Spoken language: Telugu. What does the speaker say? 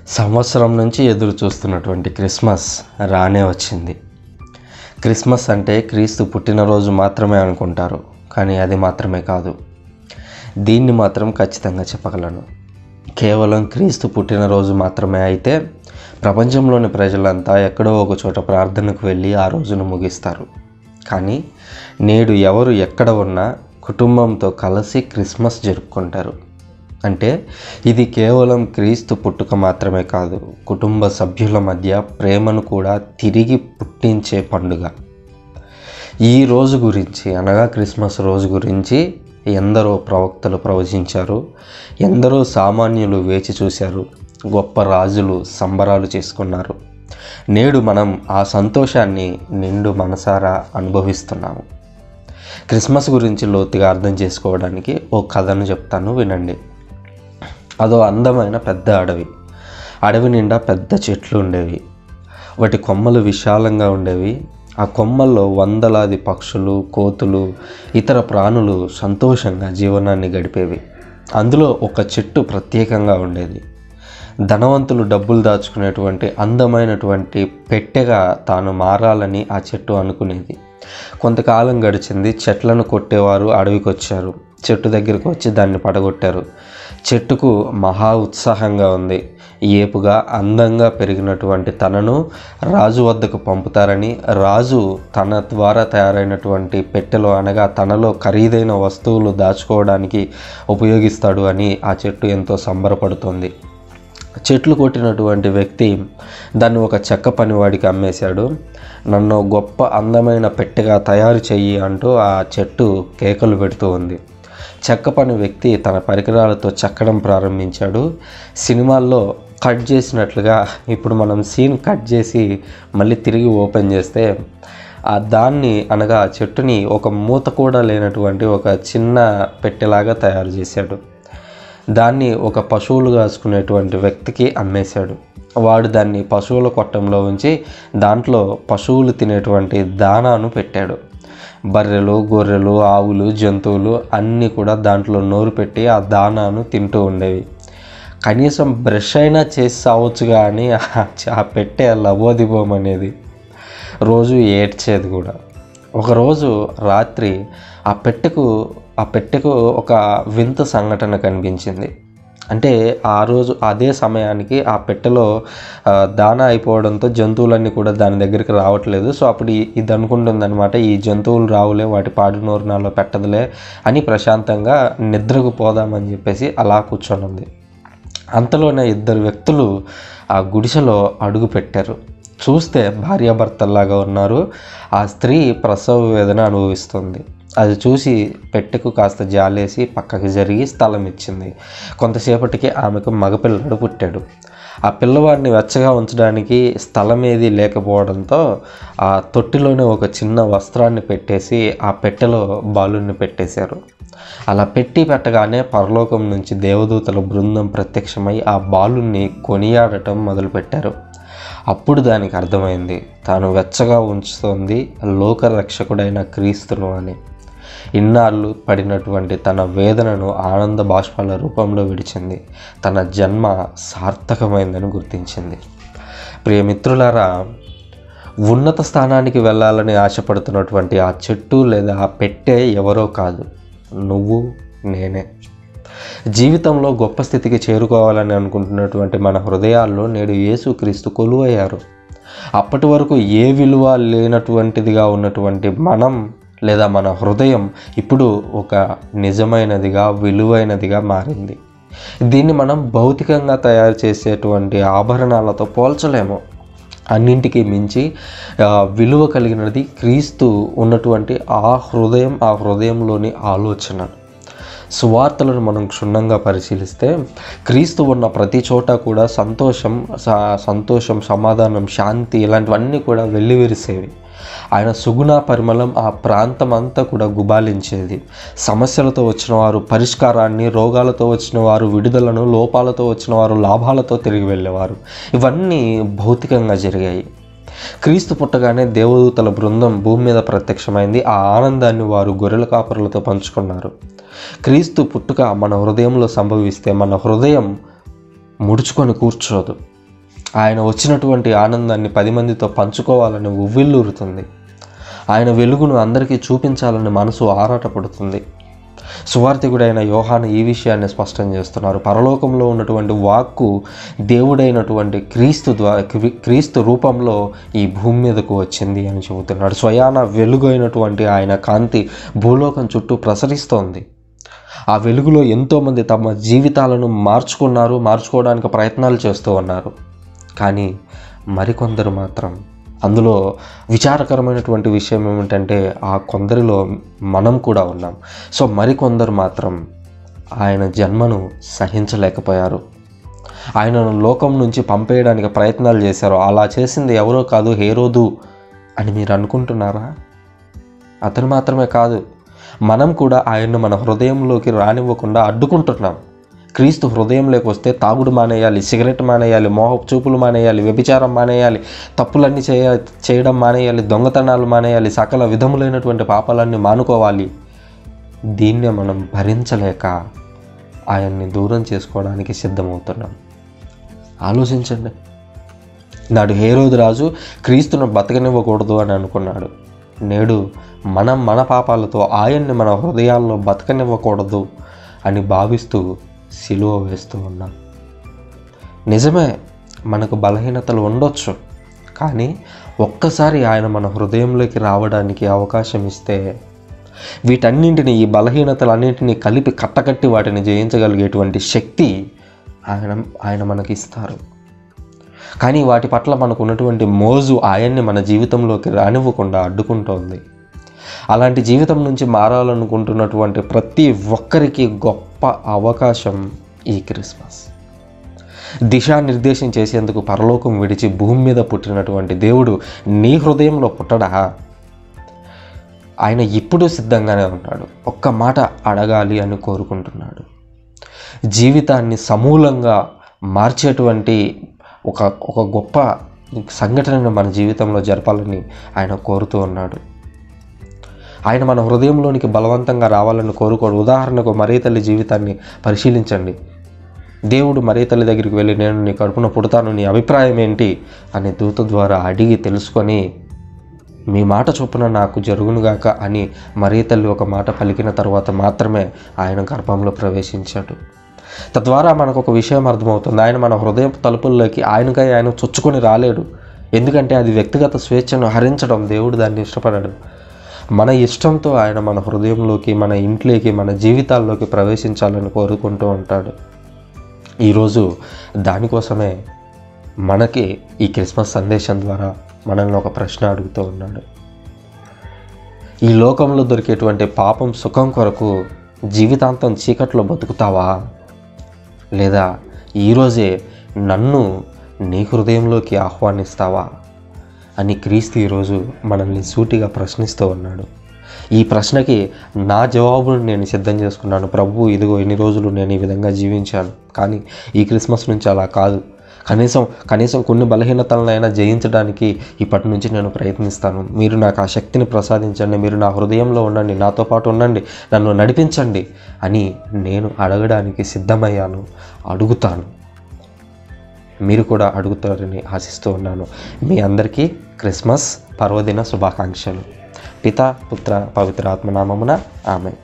సంవత్సరం నుంచి ఎదురు చూస్తున్నటువంటి క్రిస్మస్ రానే వచ్చింది క్రిస్మస్ అంటే క్రీస్తు పుట్టినరోజు మాత్రమే అనుకుంటారు కానీ అది మాత్రమే కాదు దీన్ని మాత్రం ఖచ్చితంగా చెప్పగలను కేవలం క్రీస్తు పుట్టినరోజు మాత్రమే అయితే ప్రపంచంలోని ప్రజలంతా ఎక్కడో ఒక చోట ప్రార్థనకు వెళ్ళి ఆ రోజును ముగిస్తారు కానీ నేడు ఎవరు ఎక్కడ ఉన్నా కుటుంబంతో కలిసి క్రిస్మస్ జరుపుకుంటారు అంటే ఇది కేవలం క్రీస్తు పుట్టుక మాత్రమే కాదు కుటుంబ సభ్యుల మధ్య ప్రేమను కూడా తిరిగి పుట్టించే పండుగ ఈ రోజు గురించి అనగా క్రిస్మస్ రోజు గురించి ఎందరో ప్రవక్తలు ప్రవచించారు ఎందరో సామాన్యులు వేచి చూశారు గొప్ప రాజులు సంబరాలు చేసుకున్నారు నేడు మనం ఆ సంతోషాన్ని నిండు మనసారా అనుభవిస్తున్నాము క్రిస్మస్ గురించి లోతుగా అర్థం చేసుకోవడానికి ఓ కథను చెప్తాను వినండి అదో అందమైన పెద్ద అడవి అడవి నిండా పెద్ద చెట్లు ఉండేవి వాటి కొమ్మలు విశాలంగా ఉండేవి ఆ కొమ్మల్లో వందలాది పక్షులు కోతులు ఇతర ప్రాణులు సంతోషంగా జీవనాన్ని గడిపేవి అందులో ఒక చెట్టు ప్రత్యేకంగా ఉండేది ధనవంతులు డబ్బులు దాచుకునేటువంటి అందమైనటువంటి పెట్టెగా తాను మారాలని ఆ చెట్టు అనుకునేది కొంతకాలం గడిచింది చెట్లను కొట్టేవారు అడవికి వచ్చారు చెట్టు దగ్గరికి వచ్చి దాన్ని పడగొట్టారు చెట్టుకు మహా ఉత్సాహంగా ఉంది ఏపుగా అందంగా పెరిగినటువంటి తనను రాజు వద్దకు పంపుతారని రాజు తన ద్వారా తయారైనటువంటి పెట్టెలో అనగా తనలో ఖరీదైన వస్తువులు దాచుకోవడానికి ఉపయోగిస్తాడు అని ఆ చెట్టు ఎంతో సంబరపడుతుంది చెట్లు కొట్టినటువంటి వ్యక్తి దాన్ని ఒక చెక్క పనివాడికి అమ్మేశాడు నన్ను గొప్ప అందమైన పెట్టెగా తయారు చెయ్యి అంటూ ఆ చెట్టు కేకలు పెడుతూ ఉంది చెక్క పని వ్యక్తి తన పరికరాలతో చెక్కడం ప్రారంభించాడు సినిమాల్లో కట్ చేసినట్లుగా ఇప్పుడు మనం సీన్ కట్ చేసి మళ్ళీ తిరిగి ఓపెన్ చేస్తే ఆ దాన్ని అనగా ఆ చెట్టుని ఒక మూత కూడా లేనటువంటి ఒక చిన్న పెట్టెలాగా తయారు చేశాడు దాన్ని ఒక పశువులు కాసుకునేటువంటి వ్యక్తికి అమ్మేశాడు వాడు దాన్ని పశువుల కొట్టంలో ఉంచి దాంట్లో పశువులు తినేటువంటి దానాను పెట్టాడు బర్రెలు గొర్రెలు ఆవులు జంతువులు అన్నీ కూడా దాంట్లో నోరు పెట్టి ఆ దానాను తింటూ ఉండేవి కనీసం బ్రష్ అయినా చేసి సావచ్చు కానీ ఆ పెట్టే లవోదిబోం అనేది రోజు ఏడ్చేది కూడా ఒకరోజు రాత్రి ఆ పెట్టెకు ఆ పెట్టెకు ఒక వింత సంఘటన కనిపించింది అంటే ఆ రోజు అదే సమయానికి ఆ పెట్టెలో ఆ, దానా అయిపోవడంతో జంతువులన్నీ కూడా దాని దగ్గరికి రావట్లేదు సో అప్పుడు ఈ- ఇది అనుకుంటుందన్నమాట ఈ జంతువులు రావులే వాటి పాడు నోరు నాలో పెట్టదులే అని ప్రశాంతంగా నిద్రకు పోదామని చెప్పేసి అలా కూర్చొని ఉంది అంతలోనే ఇద్దరు వ్యక్తులు ఆ గుడిసెలో అడుగు పెట్టారు చూస్తే భార్యాభర్తల్లాగా ఉన్నారు ఆ స్త్రీ ప్రసవ వేదన అనుభవిస్తుంది అది చూసి పెట్టెకు కాస్త జాలేసి పక్కకి జరిగి స్థలం ఇచ్చింది కొంతసేపటికి ఆమెకు మగపిల్లడు పుట్టాడు ఆ పిల్లవాడిని వెచ్చగా ఉంచడానికి స్థలం ఏది లేకపోవడంతో ఆ తొట్టిలోనే ఒక చిన్న వస్త్రాన్ని పెట్టేసి ఆ పెట్టెలో బాలుని పెట్టేశారు అలా పెట్టి పెట్టగానే పరలోకం నుంచి దేవదూతల బృందం ప్రత్యక్షమై ఆ బాలుని కొనియాడటం మొదలుపెట్టారు అప్పుడు దానికి అర్థమైంది తాను వెచ్చగా ఉంచుతోంది లోకరక్షకుడైన క్రీస్తును అని ఇన్నాళ్ళు పడినటువంటి తన వేదనను ఆనంద బాష్పాల రూపంలో విడిచింది తన జన్మ సార్థకమైందని గుర్తించింది ప్రియమిత్రులారా ఉన్నత స్థానానికి వెళ్ళాలని ఆశపడుతున్నటువంటి ఆ చెట్టు లేదా ఆ పెట్టే ఎవరో కాదు నువ్వు నేనే జీవితంలో గొప్ప స్థితికి చేరుకోవాలని అనుకుంటున్నటువంటి మన హృదయాల్లో నేడు యేసుక్రీస్తు కొలువయ్యారు అప్పటి వరకు ఏ విలువ లేనటువంటిదిగా ఉన్నటువంటి మనం లేదా మన హృదయం ఇప్పుడు ఒక నిజమైనదిగా విలువైనదిగా మారింది దీన్ని మనం భౌతికంగా తయారు చేసేటువంటి ఆభరణాలతో పోల్చలేము అన్నింటికీ మించి ఆ, విలువ కలిగినది క్రీస్తు ఉన్నటువంటి ఆ హృదయం ఆ హృదయంలోని ఆలోచన సువార్తలను మనం క్షుణ్ణంగా పరిశీలిస్తే క్రీస్తు ఉన్న ప్రతి చోట కూడా సంతోషం స- సంతోషం సమాధానం శాంతి ఇలాంటివన్నీ కూడా వెల్లివిరిసేవి ఆయన సుగుణ పరిమళం ఆ ప్రాంతం అంతా కూడా గుబాలించేది సమస్యలతో వచ్చిన వారు పరిష్కారాన్ని రోగాలతో వచ్చిన వారు విడుదలను లోపాలతో వచ్చిన వారు లాభాలతో తిరిగి వెళ్ళేవారు ఇవన్నీ భౌతికంగా జరిగాయి క్రీస్తు పుట్టగానే దేవదూతల బృందం భూమి మీద ప్రత్యక్షమైంది ఆ ఆనందాన్ని వారు గొర్రెల కాపరులతో పంచుకున్నారు క్రీస్తు పుట్టుక మన హృదయంలో సంభవిస్తే మన హృదయం ముడుచుకొని కూర్చోదు ఆయన వచ్చినటువంటి ఆనందాన్ని పది మందితో పంచుకోవాలని ఉవ్విల్లూరుతుంది ఆయన వెలుగును అందరికీ చూపించాలని మనసు ఆరాటపడుతుంది సువార్థికుడైన యోహాను ఈ విషయాన్ని స్పష్టం చేస్తున్నారు పరలోకంలో ఉన్నటువంటి వాక్కు దేవుడైనటువంటి క్రీస్తు ద్వారా క్రీస్తు రూపంలో ఈ భూమి మీదకు వచ్చింది అని చెబుతున్నాడు స్వయాన వెలుగు అయినటువంటి ఆయన కాంతి భూలోకం చుట్టూ ప్రసరిస్తోంది ఆ వెలుగులో ఎంతోమంది తమ జీవితాలను మార్చుకున్నారు మార్చుకోవడానికి ప్రయత్నాలు చేస్తూ ఉన్నారు కానీ మరికొందరు మాత్రం అందులో విచారకరమైనటువంటి విషయం ఏమిటంటే ఆ కొందరిలో మనం కూడా ఉన్నాం సో మరికొందరు మాత్రం ఆయన జన్మను సహించలేకపోయారు ఆయనను లోకం నుంచి పంపేయడానికి ప్రయత్నాలు చేశారు అలా చేసింది ఎవరో కాదు హేరోదు అని మీరు అనుకుంటున్నారా అతను మాత్రమే కాదు మనం కూడా ఆయన్ను మన హృదయంలోకి రానివ్వకుండా అడ్డుకుంటున్నాం క్రీస్తు హృదయంలోకి వస్తే తాగుడు మానేయాలి సిగరెట్ మానేయాలి మోహపు చూపులు మానేయాలి వ్యభిచారం మానేయాలి తప్పులన్నీ చేయ చేయడం మానేయాలి దొంగతనాలు మానేయాలి సకల విధములైనటువంటి పాపాలన్నీ మానుకోవాలి దీన్నే మనం భరించలేక ఆయన్ని దూరం చేసుకోవడానికి సిద్ధమవుతున్నాం ఆలోచించండి నాడు హేరోదు రాజు క్రీస్తును బతకనివ్వకూడదు అని అనుకున్నాడు నేడు మనం మన పాపాలతో ఆయన్ని మన హృదయాల్లో బతకనివ్వకూడదు అని భావిస్తూ సిలువ వేస్తూ ఉన్నాం నిజమే మనకు బలహీనతలు ఉండొచ్చు కానీ ఒక్కసారి ఆయన మన హృదయంలోకి రావడానికి అవకాశం ఇస్తే వీటన్నింటిని ఈ బలహీనతలన్నింటినీ కలిపి కట్టకట్టి వాటిని జయించగలిగేటువంటి శక్తి ఆయన ఆయన మనకి ఇస్తారు కానీ వాటి పట్ల మనకు ఉన్నటువంటి మోజు ఆయన్ని మన జీవితంలోకి రానివ్వకుండా అడ్డుకుంటోంది అలాంటి జీవితం నుంచి మారాలనుకుంటున్నటువంటి ప్రతి ఒక్కరికి గొప్ప అవకాశం ఈ క్రిస్మస్ దిశానిర్దేశం చేసేందుకు పరలోకం విడిచి భూమి మీద పుట్టినటువంటి దేవుడు నీ హృదయంలో పుట్టడా ఆయన ఇప్పుడు సిద్ధంగానే ఉన్నాడు ఒక్క మాట అడగాలి అని కోరుకుంటున్నాడు జీవితాన్ని సమూలంగా మార్చేటువంటి ఒక ఒక గొప్ప సంఘటనను మన జీవితంలో జరపాలని ఆయన కోరుతూ ఉన్నాడు ఆయన మన హృదయంలోనికి బలవంతంగా రావాలని కోరుకోడు ఉదాహరణకు మరీ తల్లి జీవితాన్ని పరిశీలించండి దేవుడు మరీ తల్లి దగ్గరికి వెళ్ళి నేను నీ కడుపున పుడతాను నీ అభిప్రాయం ఏంటి అని దూత ద్వారా అడిగి తెలుసుకొని మీ మాట చొప్పున నాకు జరుగునుగాక అని మరీ తల్లి ఒక మాట పలికిన తర్వాత మాత్రమే ఆయన గర్భంలో ప్రవేశించాడు తద్వారా మనకు ఒక విషయం అర్థమవుతుంది ఆయన మన హృదయ తలుపుల్లోకి ఆయనకై ఆయన చొచ్చుకొని రాలేడు ఎందుకంటే అది వ్యక్తిగత స్వేచ్ఛను హరించడం దేవుడు దాన్ని ఇష్టపడాడు మన ఇష్టంతో ఆయన మన హృదయంలోకి మన ఇంట్లోకి మన జీవితాల్లోకి ప్రవేశించాలని కోరుకుంటూ ఉంటాడు ఈరోజు దానికోసమే మనకి ఈ క్రిస్మస్ సందేశం ద్వారా మనల్ని ఒక ప్రశ్న అడుగుతూ ఉన్నాడు ఈ లోకంలో దొరికేటువంటి పాపం సుఖం కొరకు జీవితాంతం చీకట్లో బతుకుతావా లేదా ఈరోజే నన్ను నీ హృదయంలోకి ఆహ్వానిస్తావా అని క్రీస్తు ఈరోజు మనల్ని సూటిగా ప్రశ్నిస్తూ ఉన్నాడు ఈ ప్రశ్నకి నా జవాబును నేను సిద్ధం చేసుకున్నాను ప్రభు ఇదిగో ఇన్ని రోజులు నేను ఈ విధంగా జీవించాను కానీ ఈ క్రిస్మస్ నుంచి అలా కాదు కనీసం కనీసం కొన్ని బలహీనతలనైనా జయించడానికి ఇప్పటి నుంచి నేను ప్రయత్నిస్తాను మీరు నాకు ఆ శక్తిని ప్రసాదించండి మీరు నా హృదయంలో ఉండండి నాతో పాటు ఉండండి నన్ను నడిపించండి అని నేను అడగడానికి సిద్ధమయ్యాను అడుగుతాను మీరు కూడా అడుగుతారని ఆశిస్తూ ఉన్నాను మీ అందరికీ క్రిస్మస్ పర్వదిన శుభాకాంక్షలు పిత పుత్ర పవిత్ర ఆత్మనామమున ఆమె